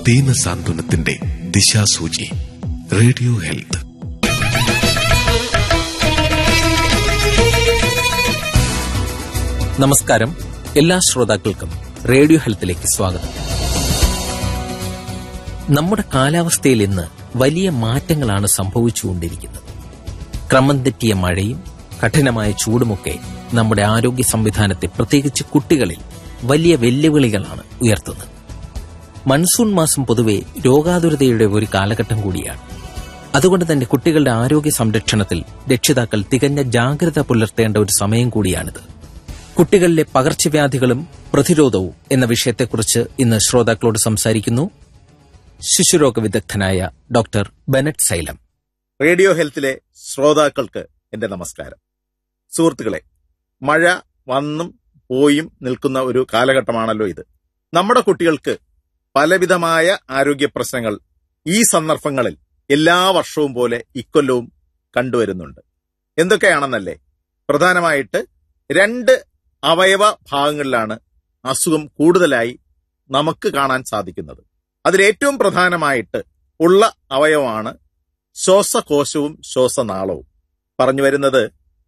ദീനസാന്ത്വനത്തിന്റെ ദിശാസൂചി radio health നമസ്കാരം എല്ലാ ശ്രോതാക്കൾക്കും റേഡിയോ ഹെൽത്തിലേക്ക് സ്വാഗതം നമ്മുടെ കാലാവസ്ഥയിൽ ഇന്ന് വലിയ മാറ്റങ്ങളാണ് സംഭവിച്ചുകൊണ്ടിരിക്കുന്നത് ക്രമം തെറ്റിയ മഴയും കഠിനമായ ചൂടുമൊക്കെ നമ്മുടെ ആരോഗ്യ സംവിധാനത്തെ പ്രത്യേകിച്ച് കുട്ടികളിൽ വലിയ വെല്ലുവിളികളാണ് ഉയർത്തുന്നത് മൺസൂൺ മാസം പൊതുവെ രോഗാതുരതയുടെ ഒരു കാലഘട്ടം കൂടിയാണ് അതുകൊണ്ട് തന്നെ കുട്ടികളുടെ ആരോഗ്യ സംരക്ഷണത്തിൽ രക്ഷിതാക്കൾ തികഞ്ഞ ജാഗ്രത പുലർത്തേണ്ട ഒരു സമയം കൂടിയാണിത് കുട്ടികളിലെ പകർച്ചവ്യാധികളും പ്രതിരോധവും എന്ന വിഷയത്തെക്കുറിച്ച് ഇന്ന് ശ്രോതാക്കളോട് സംസാരിക്കുന്നു ശിശുരോഗ വിദഗ്ധനായ ഡോക്ടർ ബെനറ്റ് സൈലം റേഡിയോ ഹെൽത്തിലെ ശ്രോതാക്കൾക്ക് എന്റെ നമസ്കാരം സുഹൃത്തുക്കളെ മഴ വന്നും പോയും നിൽക്കുന്ന ഒരു കാലഘട്ടമാണല്ലോ ഇത് നമ്മുടെ കുട്ടികൾക്ക് പലവിധമായ ആരോഗ്യ പ്രശ്നങ്ങൾ ഈ സന്ദർഭങ്ങളിൽ എല്ലാ വർഷവും പോലെ ഇക്കൊല്ലവും കണ്ടുവരുന്നുണ്ട് എന്തൊക്കെയാണെന്നല്ലേ പ്രധാനമായിട്ട് രണ്ട് അവയവ ഭാഗങ്ങളിലാണ് അസുഖം കൂടുതലായി നമുക്ക് കാണാൻ സാധിക്കുന്നത് അതിലേറ്റവും പ്രധാനമായിട്ട് ഉള്ള അവയവമാണ് ശ്വാസകോശവും ശ്വാസനാളവും പറഞ്ഞു വരുന്നത്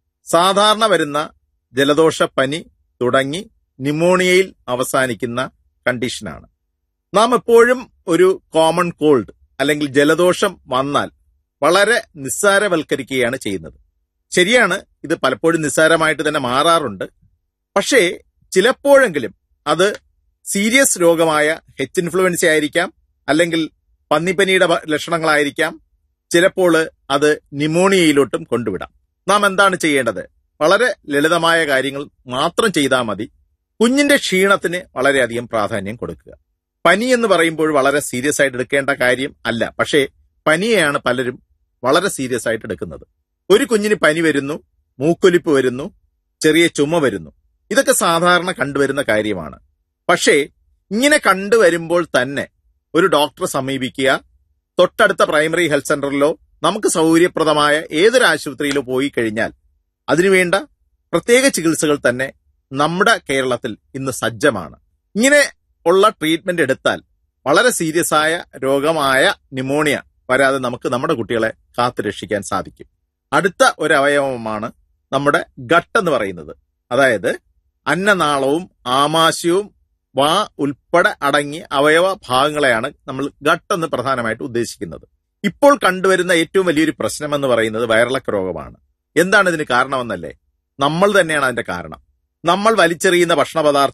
സാധാരണ വരുന്ന ജലദോഷ പനി തുടങ്ങി ന്യൂമോണിയയിൽ അവസാനിക്കുന്ന കണ്ടീഷനാണ് നാം എപ്പോഴും ഒരു കോമൺ കോൾഡ് അല്ലെങ്കിൽ ജലദോഷം വന്നാൽ വളരെ നിസ്സാരവൽക്കരിക്കുകയാണ് ചെയ്യുന്നത് ശരിയാണ് ഇത് പലപ്പോഴും നിസ്സാരമായിട്ട് തന്നെ മാറാറുണ്ട് പക്ഷേ ചിലപ്പോഴെങ്കിലും അത് സീരിയസ് രോഗമായ ഹെച്ച് ഇൻഫ്ലുവൻസ ആയിരിക്കാം അല്ലെങ്കിൽ പന്നിപ്പനിയുടെ ഭ- ലക്ഷണങ്ങളായിരിക്കാം ചിലപ്പോൾ അത് ന്യൂമോണിയയിലോട്ടും കൊണ്ടുവിടാം നാം എന്താണ് ചെയ്യേണ്ടത് വളരെ ലളിതമായ കാര്യങ്ങൾ മാത്രം ചെയ്താൽ മതി കുഞ്ഞിന്റെ ക്ഷീണത്തിന് വളരെയധികം പ്രാധാന്യം കൊടുക്കുക പനി എന്ന് പറയുമ്പോൾ വളരെ സീരിയസ് ആയിട്ട് എടുക്കേണ്ട കാര്യം അല്ല പക്ഷേ പനിയെയാണ് പലരും വളരെ സീരിയസ് ആയിട്ട് എടുക്കുന്നത് ഒരു കുഞ്ഞിന് പനി വരുന്നു മൂക്കൊലിപ്പ് വരുന്നു ചെറിയ ചുമ വരുന്നു ഇതൊക്കെ സാധാരണ കണ്ടുവരുന്ന കാര്യമാണ് പക്ഷേ ഇങ്ങനെ കണ്ടുവരുമ്പോൾ തന്നെ ഒരു ഡോക്ടറെ സമീപിക്കുക തൊട്ടടുത്ത പ്രൈമറി ഹെൽത്ത് സെന്ററിലോ നമുക്ക് സൗകര്യപ്രദമായ ഏതൊരു ആശുപത്രിയിലോ പോയി കഴിഞ്ഞാൽ അതിനുവേണ്ട പ്രത്യേക ചികിത്സകൾ തന്നെ നമ്മുടെ കേരളത്തിൽ ഇന്ന് സജ്ജമാണ് ഇങ്ങനെ ഉള്ള ട്രീറ്റ്മെന്റ് എടുത്താൽ വളരെ സീരിയസ് ആയ രോഗമായ ന്യൂമോണിയ വരാതെ നമുക്ക് നമ്മുടെ കുട്ടികളെ കാത്തു രക്ഷിക്കാൻ സാധിക്കും അടുത്ത ഒരു അവയവമാണ് നമ്മുടെ ഗട്ട് എന്ന് പറയുന്നത് അതായത് അന്നനാളവും ആമാശയവും വാ ഉൾപ്പെടെ അടങ്ങിയ അവയവ ഭാഗങ്ങളെയാണ് നമ്മൾ ഗട്ട് എന്ന് പ്രധാനമായിട്ട് ഉദ്ദേശിക്കുന്നത് ഇപ്പോൾ കണ്ടുവരുന്ന ഏറ്റവും വലിയൊരു പ്രശ്നം എന്ന് പറയുന്നത് വയറിളക്ക രോഗമാണ് എന്താണ് ഇതിന് കാരണമെന്നല്ലേ നമ്മൾ തന്നെയാണ് അതിന്റെ കാരണം നമ്മൾ വലിച്ചെറിയുന്ന ഭക്ഷണ